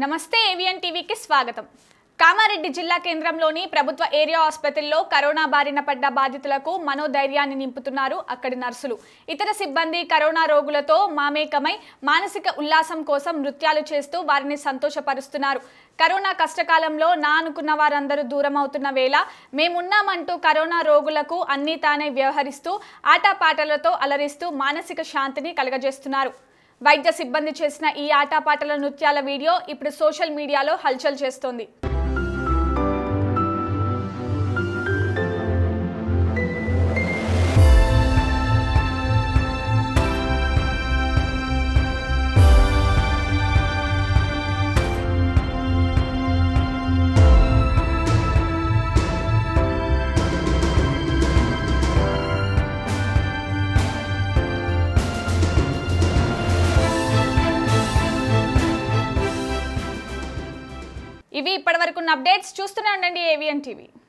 నమస్తే ఏవిఎన్ టీవీకి స్వాగతం కామారెడ్డి జిల్లా కేంద్రంలోని ప్రభుత్వ ఏరియా ఆసుపత్రిలో కరోనా బారిన పడ్డ బాధితులకు మనోధైర్యాన్ని నింపుతున్నారు అక్కడి నర్సులు ఇతర సిబ్బంది కరోనా రోగులతో మామేకమై మానసిక ఉల్లాసం కోసం నృత్యాలు చేస్తూ వారిని సంతోషపరుస్తున్నారు కరోనా కష్టకాలంలో నా అనుకున్న వారందరూ దూరం అవుతున్న వేళ మేమున్నామంటూ కరోనా రోగులకు అన్నీ తానే వ్యవహరిస్తూ ఆటపాటలతో అలరిస్తూ మానసిక శాంతిని కలగజేస్తున్నారు వైద్య సిబ్బంది చేసిన ఈ ఆటపాటల నృత్యాల వీడియో ఇప్పుడు సోషల్ మీడియాలో హల్చల్ చేస్తోంది ఇవి ఇప్పటివరకు అప్డేట్స్ చూస్తూనే ఉండండి ఏవిఎన్ టీవీ